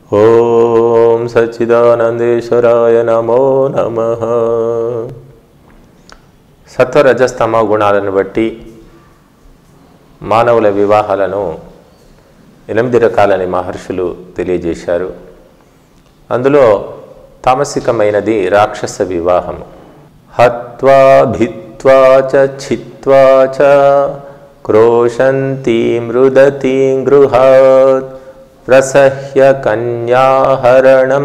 ఓం సచ్చిదానందేశ్వరాయ నమో నమ సత్వరజస్తమ గుణాలను బట్టి మానవుల వివాహాలను ఎనిమిది రకాలని మహర్షులు తెలియజేశారు అందులో తామసికమైనది రాక్షస వివాహము హత్వా భిత్వా చ చిత్వా చ క్రోశంతి మృదతి గృహాత్ ప్రసహ్య కన్యాహరణం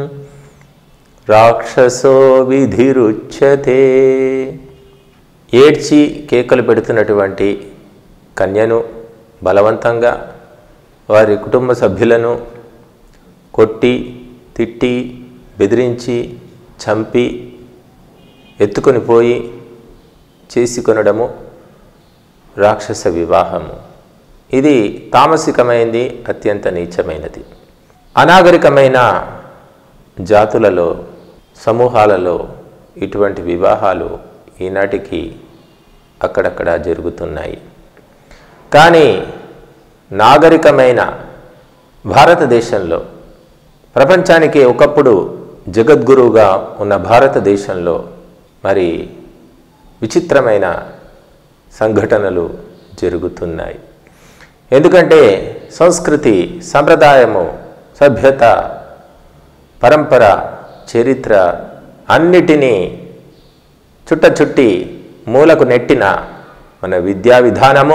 రాక్షసో విధిరుచ్యతే ఏడ్చి కేకలు పెడుతున్నటువంటి కన్యను బలవంతంగా వారి కుటుంబ సభ్యులను కొట్టి తిట్టి బెదిరించి చంపి ఎత్తుకొని పోయి చేసి కొనడము రాక్షస వివాహము ఇది తామసికమైనది అత్యంత నీచమైనది అనాగరికమైన జాతులలో సమూహాలలో ఇటువంటి వివాహాలు ఈనాటికి అక్కడక్కడ జరుగుతున్నాయి కానీ నాగరికమైన భారతదేశంలో ప్రపంచానికి ఒకప్పుడు జగద్గురువుగా ఉన్న భారతదేశంలో మరి విచిత్రమైన సంఘటనలు జరుగుతున్నాయి ఎందుకంటే సంస్కృతి సంప్రదాయము సభ్యత పరంపర చరిత్ర అన్నిటినీ చుట్ట చుట్టి మూలకు నెట్టిన మన విద్యా విధానము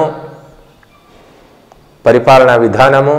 పరిపాలనా విధానము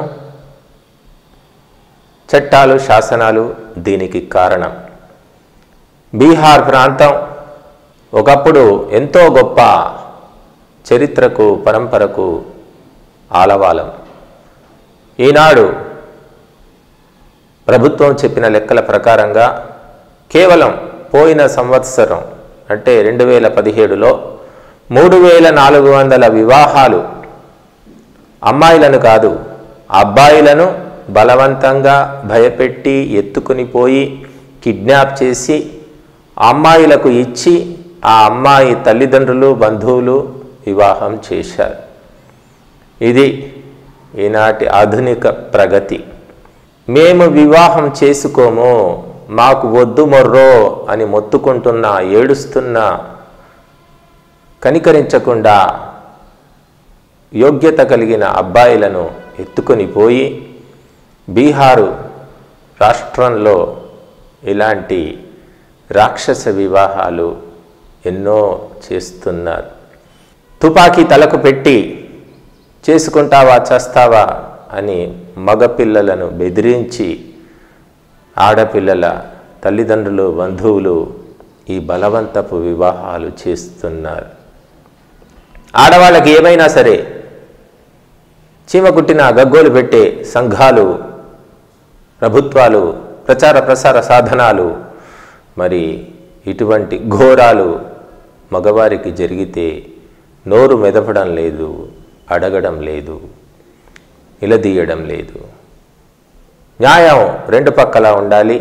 చట్టాలు శాసనాలు దీనికి కారణం బీహార్ ప్రాంతం ఒకప్పుడు ఎంతో గొప్ప చరిత్రకు పరంపరకు ఆలవాలం ఈనాడు ప్రభుత్వం చెప్పిన లెక్కల ప్రకారంగా కేవలం పోయిన సంవత్సరం అంటే రెండు వేల పదిహేడులో మూడు వేల నాలుగు వందల వివాహాలు అమ్మాయిలను కాదు అబ్బాయిలను బలవంతంగా భయపెట్టి ఎత్తుకుని పోయి కిడ్నాప్ చేసి అమ్మాయిలకు ఇచ్చి ఆ అమ్మాయి తల్లిదండ్రులు బంధువులు వివాహం చేశారు ఇది ఈనాటి ఆధునిక ప్రగతి మేము వివాహం చేసుకోము మాకు వద్దు మొర్రో అని మొత్తుకుంటున్నా ఏడుస్తున్నా కనికరించకుండా యోగ్యత కలిగిన అబ్బాయిలను ఎత్తుకొని పోయి బీహారు రాష్ట్రంలో ఇలాంటి రాక్షస వివాహాలు ఎన్నో చేస్తున్నారు తుపాకీ తలకు పెట్టి చేసుకుంటావా చేస్తావా అని మగపిల్లలను బెదిరించి ఆడపిల్లల తల్లిదండ్రులు బంధువులు ఈ బలవంతపు వివాహాలు చేస్తున్నారు ఆడవాళ్ళకి ఏమైనా సరే చీమ కుట్టిన గగ్గోలు పెట్టే సంఘాలు ప్రభుత్వాలు ప్రచార ప్రసార సాధనాలు మరి ఇటువంటి ఘోరాలు మగవారికి జరిగితే నోరు మెదపడం లేదు అడగడం లేదు నిలదీయడం లేదు న్యాయం రెండు పక్కల ఉండాలి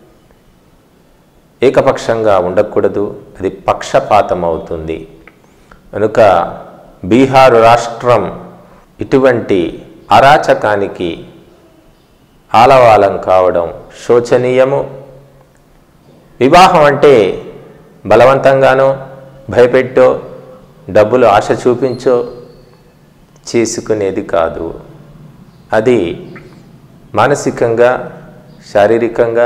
ఏకపక్షంగా ఉండకూడదు అది పక్షపాతం అవుతుంది కనుక బీహారు రాష్ట్రం ఇటువంటి అరాచకానికి ఆలవాలం కావడం శోచనీయము వివాహం అంటే బలవంతంగానో భయపెట్టో డబ్బులు ఆశ చూపించో చేసుకునేది కాదు అది మానసికంగా శారీరకంగా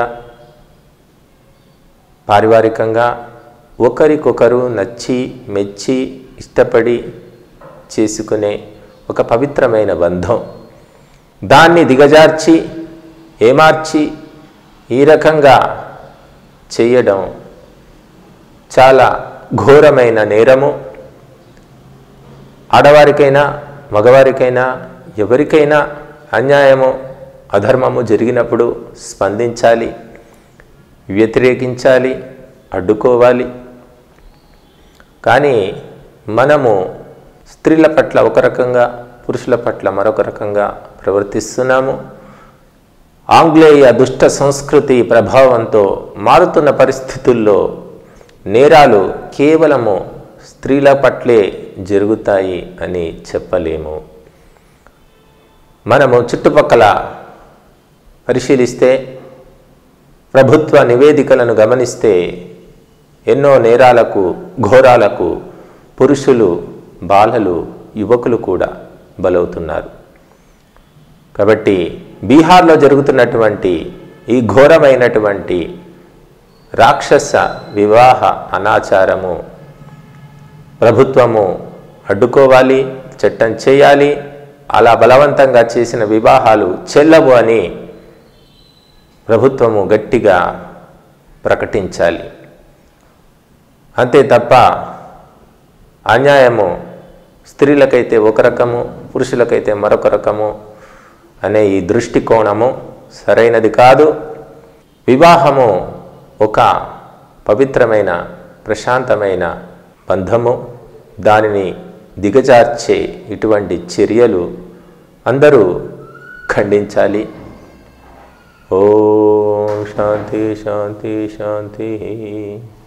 పారివారికంగా ఒకరికొకరు నచ్చి మెచ్చి ఇష్టపడి చేసుకునే ఒక పవిత్రమైన బంధం దాన్ని దిగజార్చి ఏమార్చి ఈ రకంగా చేయడం చాలా ఘోరమైన నేరము ఆడవారికైనా మగవారికైనా ఎవరికైనా అన్యాయము అధర్మము జరిగినప్పుడు స్పందించాలి వ్యతిరేకించాలి అడ్డుకోవాలి కానీ మనము స్త్రీల పట్ల ఒక రకంగా పురుషుల పట్ల మరొక రకంగా ప్రవర్తిస్తున్నాము ఆంగ్లేయ దుష్ట సంస్కృతి ప్రభావంతో మారుతున్న పరిస్థితుల్లో నేరాలు కేవలము స్త్రీల పట్లే జరుగుతాయి అని చెప్పలేము మనము చుట్టుపక్కల పరిశీలిస్తే ప్రభుత్వ నివేదికలను గమనిస్తే ఎన్నో నేరాలకు ఘోరాలకు పురుషులు బాలలు యువకులు కూడా బలవుతున్నారు కాబట్టి బీహార్లో జరుగుతున్నటువంటి ఈ ఘోరమైనటువంటి రాక్షస వివాహ అనాచారము ప్రభుత్వము అడ్డుకోవాలి చట్టం చేయాలి అలా బలవంతంగా చేసిన వివాహాలు చెల్లవు అని ప్రభుత్వము గట్టిగా ప్రకటించాలి అంతే తప్ప అన్యాయము స్త్రీలకైతే ఒక రకము పురుషులకైతే మరొక రకము అనే ఈ దృష్టికోణము సరైనది కాదు వివాహము ఒక పవిత్రమైన ప్రశాంతమైన బంధము దానిని దిగజార్చే ఇటువంటి చర్యలు అందరూ ఖండించాలి ఓం శాంతి శాంతి శాంతి